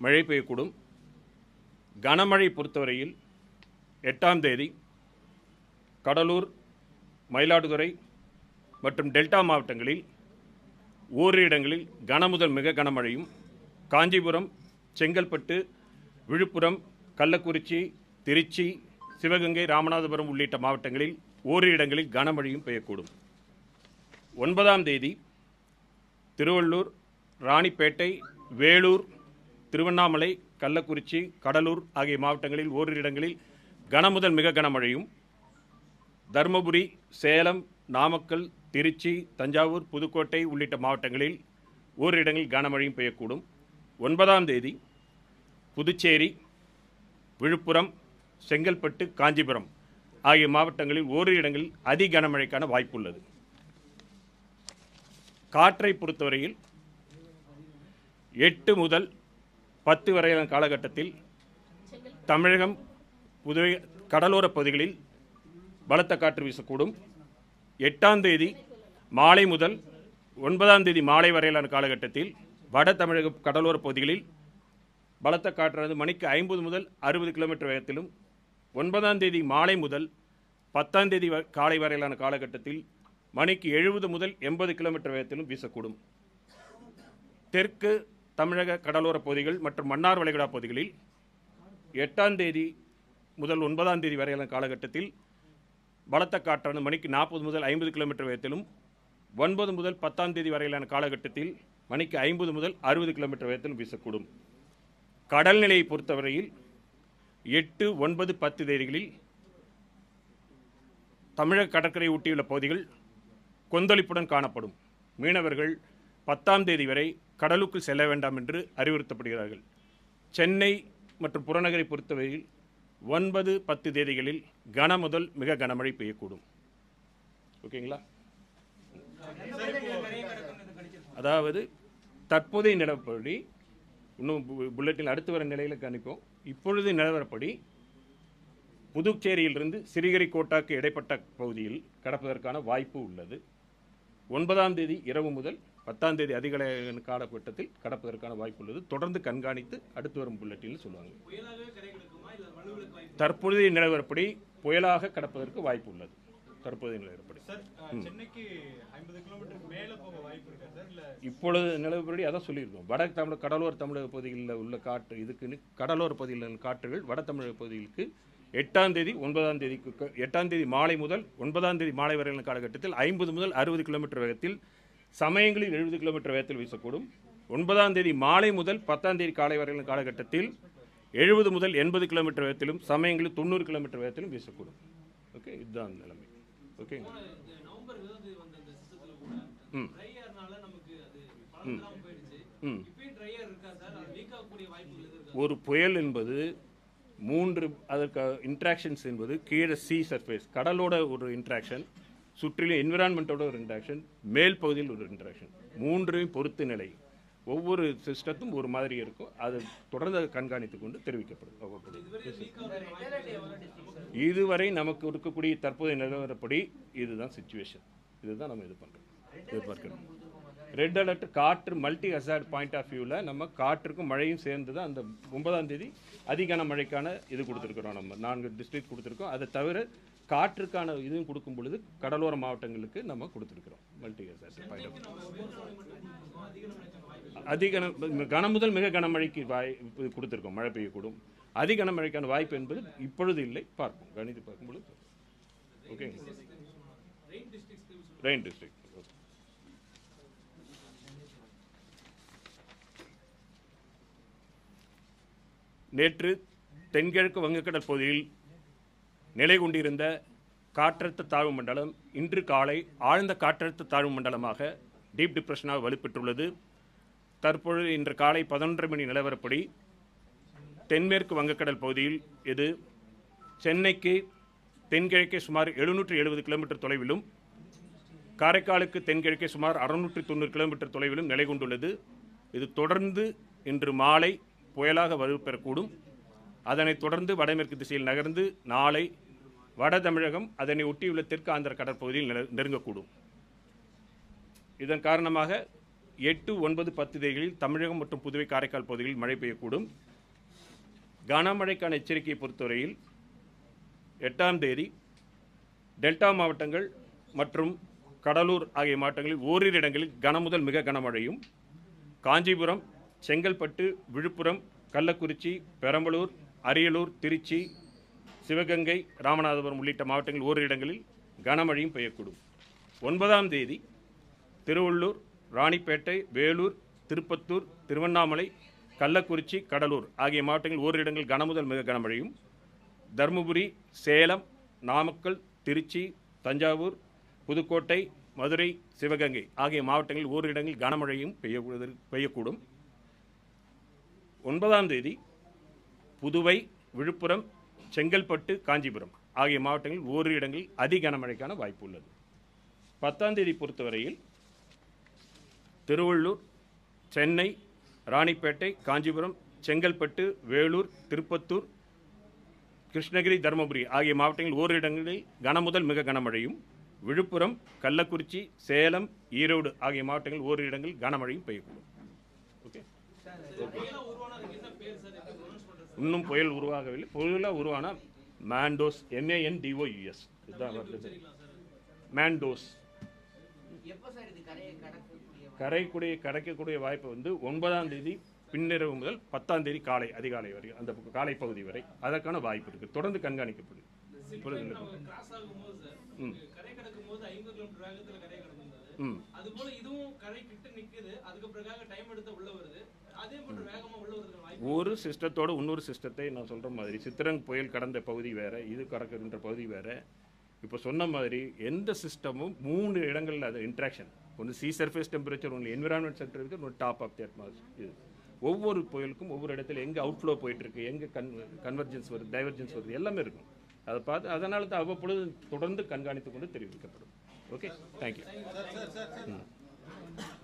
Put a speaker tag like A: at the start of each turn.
A: மழை பெய்யக்கூடும் கனமழை பொறுத்தவரையில் எட்டாம் தேதி கடலூர் மயிலாடுதுறை மற்றும் டெல்டா மாவட்டங்களில் ஓரிரு இடங்களில் கனமுதல் மிக கனமழையும் காஞ்சிபுரம் செங்கல்பட்டு விழுப்புரம் கள்ளக்குறிச்சி திருச்சி சிவகங்கை ராமநாதபுரம் உள்ளிட்ட மாவட்டங்களில் ஓரிரு இடங்களில் கனமழையும் பெய்யக்கூடும் ஒன்பதாம் தேதி திருவள்ளூர் ராணிப்பேட்டை வேலூர் திருவண்ணாமலை கள்ளக்குறிச்சி கடலூர் ஆகிய மாவட்டங்களில் ஓரிரு இடங்களில் கனமுதல் மிக கனமழையும் தருமபுரி சேலம் நாமக்கல் திருச்சி தஞ்சாவூர் புதுக்கோட்டை உள்ளிட்ட மாவட்டங்களில் ஓரிரு இடங்களில் கனமழையும் பெய்யக்கூடும் ஒன்பதாம் தேதி புதுச்சேரி விழுப்புரம் செங்கல்பட்டு காஞ்சிபுரம் ஆகிய மாவட்டங்களில் ஓரிரு இடங்களில் அதி கனமழைக்கான வாய்ப்புள்ளது காற்றை பொறுத்தவரையில் எட்டு முதல் பத்து வரையிலான காலகட்டத்தில் தமிழகம் புதுவை கடலோரப் பகுதிகளில் பலத்த காற்று வீசக்கூடும் எட்டாம் தேதி மாலை முதல் ஒன்பதாம் தேதி மாலை வரையிலான காலகட்டத்தில் வட தமிழக கடலோரப் பகுதிகளில் பலத்த காற்றானது மணிக்கு ஐம்பது முதல் அறுபது கிலோமீட்டர் வேகத்திலும் ஒன்பதாம் தேதி மாலை முதல் பத்தாம் தேதி வ- காலை வரையிலான காலகட்டத்தில் மணிக்கு எழுபது முதல் எண்பது கிலோமீட்டர் வேகத்திலும் வீசக்கூடும் தெற்கு தமிழக கடலோரப் பகுதிகள் மற்றும் மன்னார் வளைகுடா பகுதிகளில் எட்டாம் தேதி முதல் ஒன்பதாம் தேதி வரையிலான காலகட்டத்தில் பலத்த காற்றானது மணிக்கு நாற்பது முதல் ஐம்பது கிலோமீட்டர் வேகத்திலும் ஒன்பது முதல் பத்தாம் தேதி வரையிலான காலகட்டத்தில் மணிக்கு ஐம்பது முதல் அறுபது கிலோமீட்டர் வேகத்திலும் வீசக்கூடும் கடல் நிலையை பொறுத்தவரையில் எட்டு ஒன்பது பத்து தேதிகளில் தமிழக கடற்கரை ஒட்டியுள்ள பகுதிகள் கொந்தளிப்புடன் காணப்படும் மீனவர்கள் பத்தாம் தேதி வரை கடலுக்குள் செல்ல வேண்டாம் என்று அறிவுறுத்தப்படுகிறார்கள் சென்னை மற்றும் புறநகரை பொறுத்தவரையில் ஒன்பது பத்து தேதிகளில் கன முதல் மிக கனமழை பெய்யக்கூடும் ஓகேங்களா அதாவது தற்போதைய நிலவரப்படி இன்னும் பு- புல்லட்டில் அடுத்து வர நிலையில் கணிப்போம் இப்பொழுது நிலவரப்படி புதுச்சேரியிலிருந்து சிறிகரிக்கோட்டாக்கு இடைப்பட்ட பகுதியில் கடப்பதற்கான வாய்ப்பு உள்ளது ஒன்பதாம் தேதி இரவு முதல் பத்தாம் தேதி அதிகாலை காலகட்டத்தில் கடப்பதற்கான வாய்ப்பு உள்ளது தொடர்ந்து கண்காணித்து அடுத்து வரும் புல்லட்டில் சொல்லுவாங்க தற்போதைய நிலவரப்படி புயலாக கடப்பதற்கு வாய்ப்பு உள்ளது தற்போதைய நிலவரப்படி
B: சார் அஹ், சென்னைக்கு ஐம்பது கிலோமீட்டருக்கு மேல போக வாய்ப்பு இருக்கா சார் இல்ல
A: இப்பொழுது நிலவரப்படி அதான் சொல்லியிருக்கோம் வட தமிழக கடலோர தமிழக பகுதிகளில் உள்ள காற்று இதுக்குன்னு கடலோர பகுதியில் உள்ள காற்றுகள் வட தமிழக பகுதிகளுக்கு எட்டாம் தேதி ஒன்பதாம் தேதிக்கு க- எட்டாம் தேதி மாலை முதல் ஒன்பதாம் தேதி மாலை வரையிலான காலகட்டத்தில் ஐம்பது முதல் அறுபது கிலோமீட்டர் வேகத்தில் சமயங்களில் எழுபது கிலோமீட்டர் வேகத்தில் வீசக்கூடும் ஒன்பதாம் தேதி மாலை முதல் பத்தாம் தேதி காலை வரையிலான காலகட்டத்தில் எழுபது முதல் எண்பது கிலோமீட்டர் வேகத்திலும் சமயங்களில் தொண்ணூறு கிலோமீட்டர் வேகத்திலும் வீசக்கூடும் ஓகே இதுதான் நிலைமை ஓகே
C: நவம்பர் இருபதாம் தேதி வந்த அந்த சிஸ்டத்துல கூட
A: ம்
C: ட்ரையர்னால நமக்கு அது பலந்தராம போயிடுச்சு
A: ம்
C: இப்பயும் ட்ரையர் இருக்கா சார் அது வீக் ஆகக்கூடிய வாய்ப்புகள் எதுவும் இருக்கா
A: ஒரு புயல் என்பது மூன்று அதற்கு இன்ட்ராக்ஷன்ஸ் என்பது கீழே சி சர்ஃபேஸ் கடலோட ஒரு இன்ட்ராக்ஷன் சுற்றிலும் என்விரான்மெண்ட்டோட ஒரு இன்ட்ராக்ஷன் மேல் பகுதியில் ஒரு இன்ட்ராக்ஷன் மூன்றையும் பொறுத்து நிலை ஒவ்வொரு சிஸ்டத்தும் ஒரு மாதிரி இருக்கும் அது தொடர்ந்து அதை கண்காணித்து கொண்டு தெரிவிக்கப்படும் அவ்வப்பொழுது. இதுவரை நமக்கு இருக்கக்கூடிய தற்போதைய நிலவரப்படி இதுதான் சுச்சுவேஷன் இதுதான் நம்ம இது பண்ணுறோம் எதிர்பார்க்கிறோம் ரெட் அலர்ட் காற்று மல்டி ஹசார்ட் பாயிண்ட் ஆஃப் வியூவில் நம்ம காற்றுக்கும் மழையும் சேர்ந்து தான் அந்த ஒன்பதாம் தேதி அதிகான மழைக்கான இது கொடுத்துருக்குறோம் நம்ம நான்கு டிஸ்ட்ரிக்ட் கொடுத்துருக்கோம் அதை தவிர காற்றுக்கான இதுவும் கொடுக்கும் பொழுது கடலோர மாவட்டங்களுக்கு நம்ம கொடுத்துருக்குறோம் மல்டி ஹசார்ட் பாயிண்ட் ஆஃப் அதிக கன- கன முதல் மிக கனமழைக்கு வாய் இது கொடுத்துருக்கோம் மழை பெய்யக்கூடும் அதிக கனமழைக்கான வாய்ப்பு என்பது இப்பொழுது இல்லை பார்ப்போம் கணித்து பார்க்கும்பொழுது ஓகேங்க ரெயின் டிஸ்ட்ரிக்ட் நேற்று தென்கிழக்கு வங்கக்கடல் பகுதியில் நிலை கொண்டிருந்த காற்றழுத்த தாழ்வு மண்டலம் இன்று காலை ஆழ்ந்த காற்றழுத்த தாழ்வு மண்டலமாக டீப் டிப்ரெஷனாக வலுப்பெற்றுள்ளது தற்பொழுது இன்று காலை பதினொன்றரை மணி நிலவரப்படி தென்மேற்கு வங்கக்கடல் பகுதியில் இது சென்னைக்கு தென்கிழக்கே சுமார் எழுநூற்றி எழுபது கிலோமீட்டர் தொலைவிலும் காரைக்காலுக்கு தென்கிழக்கே சுமார் அறுநூற்றி தொண்ணூறு கிலோமீட்டர் தொலைவிலும் நிலை கொண்டுள்ளது இது தொடர்ந்து இன்று மாலை புயலாக வலுப்பெறக்கூடும் அதனைத் தொடர்ந்து வடமேற்கு திசையில் நகர்ந்து நாளை வட தமிழகம் அதனை ஒட்டியுள்ள தெற்கு ஆந்திர கடற்பகுதியில் நில- நெருங்கக்கூடும் இதன் காரணமாக எட்டு ஒன்பது பத்து தேதிகளில் தமிழகம் மற்றும் புதுவை காரைக்கால் பகுதிகளில் மழை பெய்யக்கூடும் கனமழைக்கான எச்சரிக்கையை பொறுத்தவரையில் எட்டாம் தேதி டெல்டா மாவட்டங்கள் மற்றும் கடலூர் ஆகிய மாவட்டங்களில் ஓரிரு இடங்களில் கனமுதல் மிக கனமழையும் காஞ்சிபுரம் செங்கல்பட்டு விழுப்புரம் கள்ளக்குறிச்சி பெரம்பலூர் அரியலூர் திருச்சி சிவகங்கை ராமநாதபுரம் உள்ளிட்ட மாவட்டங்களில் ஓரிரு இடங்களில் கனமழையும் பெய்யக்கூடும் ஒன்பதாம் தேதி திருவள்ளூர் ராணிப்பேட்டை வேலூர் திருப்பத்தூர் திருவண்ணாமலை கள்ளக்குறிச்சி கடலூர் ஆகிய மாவட்டங்களில் ஓரிரு இடங்களில் கனமுதல் மிக கனமழையும் தருமபுரி சேலம் நாமக்கல் திருச்சி தஞ்சாவூர் புதுக்கோட்டை மதுரை சிவகங்கை ஆகிய மாவட்டங்களில் ஓரிரு இடங்களில் கனமழையும் பெய்ய பெய்யக்கூடும் ஒன்பதாம் தேதி புதுவை விழுப்புரம் செங்கல்பட்டு காஞ்சிபுரம் ஆகிய மாவட்டங்களில் ஓரிரு இடங்களில் அதி கனமழைக்கான வாய்ப்பு உள்ளது பத்தாம் தேதி பொறுத்தவரையில் திருவள்ளூர் சென்னை ராணிப்பேட்டை காஞ்சிபுரம் செங்கல்பட்டு வேலூர் திருப்பத்தூர் கிருஷ்ணகிரி தருமபுரி ஆகிய மாவட்டங்களில் ஓரிரு இடங்களில் கனமுதல் மிக கனமழையும் விழுப்புரம் கள்ளக்குறிச்சி சேலம் ஈரோடு ஆகிய மாவட்டங்களில் ஓரிரு இடங்களில் கனமழையும் பெய்யக்கூடும் ஓகே
C: புயலா உருவானா அதுக்கு என்ன பேர் சார் எப்படி ப்ரொனவுன்ஸ் பண்றது
A: இன்னும் புயல் உருவாகவில்லை புயலாக உருவான மேண்டோஸ் எம்ஏஎன் டிஓயுஎஸ் இதுதான் வருது மேண்டோஸ்
D: எப்போ சார் இது கரையை கடக்கக்கூடிய
A: கரைக்கூடிய கடக்கக்கூடிய வாய்ப்பு வந்து ஒன்பதாம் தேதி பின்னிரவு முதல் பத்தாம் தேதி காலை அதிகாலை வரை அந்த பக்கம் காலை பகுதி வரை அதற்கான வாய்ப்பு இருக்குது தொடர்ந்து கண்காணிக்கப்படுது புரியுதுங்களா?
C: நம்ம கிராஸ் ஆகும்போது சார்
A: ம்.
C: கரை கடக்கும் போது ஐம்பது கிலோமீட்டர் வேகத்துல கரை கடந்தது
A: ம்
C: அது போல இதுவும் கரை கிட்ட நிக்குது அதுக்கு பிறகாக டைம் எடுத்து உள்ள வருது அதே போல வேகமா உள்ள வருதுக்கு வாய்ப்பு
A: ஒரு சிஸ்டத்தோட இன்னொரு சிஸ்டத்தை நான் சொல்கிற மாதிரி சித்திரங் புயல் கடந்த பகுதி வேற இது கடக்கின்ற பகுதி வேற இப்போ சொன்ன மாதிரி எந்த சிஸ்டமும் மூணு இடங்களில் அது இன்ட்ராக்ஷன் ஒன்று சி சர்ஃபேஸ் டெம்பரேச்சர் ஒன்று என்விரான்மெண்ட் சென்டர் ஒன்று டாப் ஆஃப் தி அட்மாஸ்பியர் இது ஒவ்வொரு புயலுக்கும் ஒவ்வொரு இடத்துல எங்கே அவுட்ஃப்ளோ போயிட்டு இருக்கு எங்கே கன் கன்வர்ஜென்ஸ் வருது டைவர்ஜென்ஸ் வருது எல்லாமே இருக்கும் அதை பார்த்து அதனால தான் அவ்வப்பொழுது தொடர்ந்து கண்காணித்து கொண்டு தெரிவிக்கப்படும் okay thank you
B: sir sir sir